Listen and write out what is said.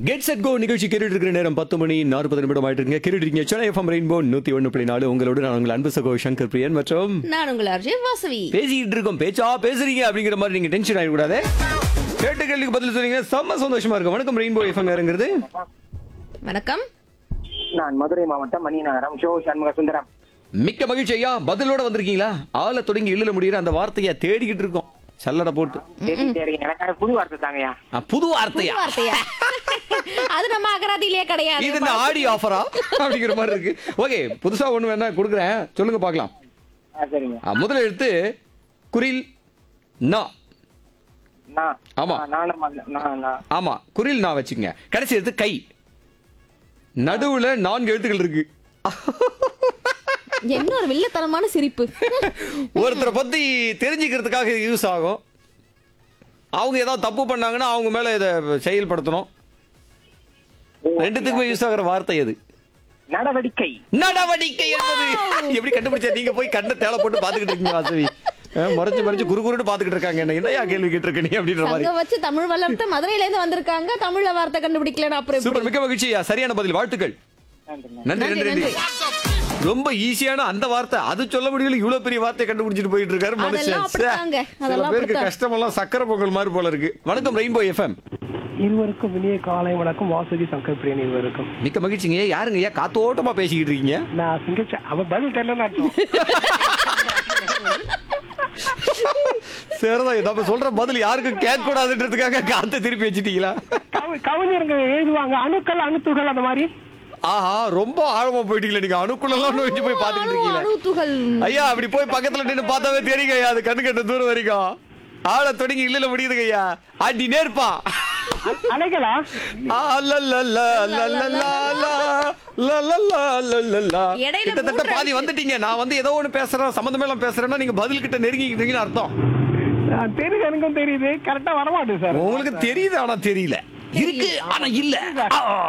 Get set go நிகழ்ச்சி கேட்டுட்டு இருக்கிற நேரம் பத்து மணி நாற்பது நிமிடம் ஆயிட்டு இருக்கீங்க கேட்டுட்டு இருக்கீங்க சென்னை எஃப்எம் ரெயின்போ நூத்தி ஒன்று புள்ளி நாலு உங்களோட நான் உங்கள் அன்பு சகோ சங்கர் பிரியன் மற்றும் நான் உங்கள் அர்ஜய் வாசவி பேசிக்கிட்டு இருக்கோம் பேச்சா பேசுறீங்க அப்படிங்கிற மாதிரி நீங்க டென்ஷன் ஆகிடக்கூடாது கேட்ட கேள்விக்கு பதில் சொன்னீங்க செம்ம சந்தோஷமா இருக்கும் வணக்கம் ரெயின்போ எஃப்எம் யாருங்கிறது வணக்கம் நான் மதுரை மாவட்டம் மணிநகரம் ஷோ சண்முக சுந்தரம் மிக்க மகிழ்ச்சி ஐயா பதிலோட வந்திருக்கீங்களா ஆள தொடங்கி இழுல முடியிற அந்த வார்த்தையை தேடிக்கிட்டு இருக்கோம் சல்லடை போட்டு சரி சரி எனக்காக புது வார்த்தை தாங்கய்யா ஆ, புது வார்த்தையா புது வார்த்தையா அது நம்ம அகராதியிலே கிடையாது இது இந்த ஆடி ஆஃபரா அப்படிங்கிற மாதிரி இருக்கு ஓகே புதுசா ஒண்ணு வேணா கொடுக்குறேன் சொல்லுங்க பார்க்கலாம் ஆ, சரிங்க ஆ, முதல் எழுத்து குரில் நா நான் ஆமா. ஆ, நானும் மக- நான் நான் ஆமா குரில் நா வச்சுக்கங்க கடைசி எழுத்து கை நடுவுல நான்கு எழுத்துக்கள் இருக்கு என்ன ஒரு வில்லத்தனமான சிரிப்பு ஒருத்தரை பத்தி தெரிஞ்சுக்கிறதுக்காக இது யூஸ் ஆகும் அவங்க ஏதாவது தப்பு பண்ணாங்கன்னா அவங்க மேல இதை செயல்படுத்தணும் ரெண்டுத்துக்குமே யூஸ் ஆகுற வார்த்தை எது நடவடிக்கை நடவடிக்கை என்பது எப்படி கண்டுபிடிச்சா நீங்க போய் கண்ணை தேலை போட்டு பாத்துக்கிட்டு இருக்கீங்க வாசவி அஹ், மறைச்சு மறைச்சு குறு குருன்னு பாத்துக்கிட்டு இருக்காங்க என்ன என்னையா கேள்வி கேட்டிருக்க நீ அப்படின்ற மாதிரி அங்க வச்சு தமிழ் வளர்த்து மதுரையில இருந்து வந்திருக்காங்க தமிழ்ல வார்த்தை கண்டுபிடிக்கலன்னு அப்புறம் எப்படி? சூப்பர் மிக்க மகிழ்ச்சியா சரியான பதில் வாழ்த்துக்கள் நன்றிங்க. நன்றி நன்றி நன்றி, நன்றி ரொம்ப ஈஸியான அந்த வார்த்தை அது சொல்ல முடியல இவ்வளவு பெரிய வார்த்தையை கண்டுபிடிச்சிட்டு போயிட்டு இருக்காரு அதெல்லாம் மனுஷன் அப்படித்தாங்க. சே, சில அதெல்லாம் பேருக்கு அப்படித்தான். கஷ்டமெல்லாம் சக்கரை பொங்கல் மாதிரி போல இருக்கு வணக்கம் ரெயின்போ எஃப்எம் இருவருக்கும் இனிய காலை வணக்கம் வாசுகி சங்கர் பிரியன் இருவருக்கும் மிக்க மகிழ்ச்சிங்க யாருங்க ஐயா காத்தோட்டமா பேசிக்கிட்டு இருக்கீங்க நான் சிங்கிச்ச அவ பதில் தெரியலன்னு அர்த்தம் சரிதான் நம்ம சொல்ற பதில் யாருக்கும் கேட்க கூடாதுன்றதுக்காக காத்த திருப்பி வச்சிட்டீங்களா கவி- கவிஞருங்க எழுதுவாங்க அணுக்கள் அணுத்துகள் அந்த மாதிரி ஆஹா ரொம்ப ஆழமா போயிட்டீங்களா நீங்க அணுக்குள்ளலாம் நோக்கி போய் பாத்துக்கிட்டு அணு இருக்கீங்களா அணுத்துகள் ஐயா அப்படி போய் பக்கத்துல நின்னு பார்த்தாவே தெரியுங்க ஐயா அது கண்ணு கட்ட தூரம் வரைக்கும் ஆள தொடங்கி இல்லல முடியுதுங்க ஐயா அடி நேர்ப்பா அலைகளா ஆ, லல்லல்லா, லல்லல்லா, லல்லல்லா, லல்லல்லா. இடையில கிட்டத்தட்ட மூன்று பாதி வந்துட்டீங்க நான் வந்து ஏதோ ஒண்ணு பேசுறேன் சம்பந்தமே எல்லாம் பேசுறேன்னா நீங்க பதில் கிட்ட நெருங்கிக்கிட்டீங்கன்னு அர்த்தம் நான் தெரியுது எனக்கும் தெரியுது கரெக்டா வரமாட்டேன் சார் உங்களுக்கு தெரியுது ஆனா தெரியல இருக்கு ஆனா இல்ல ஆ.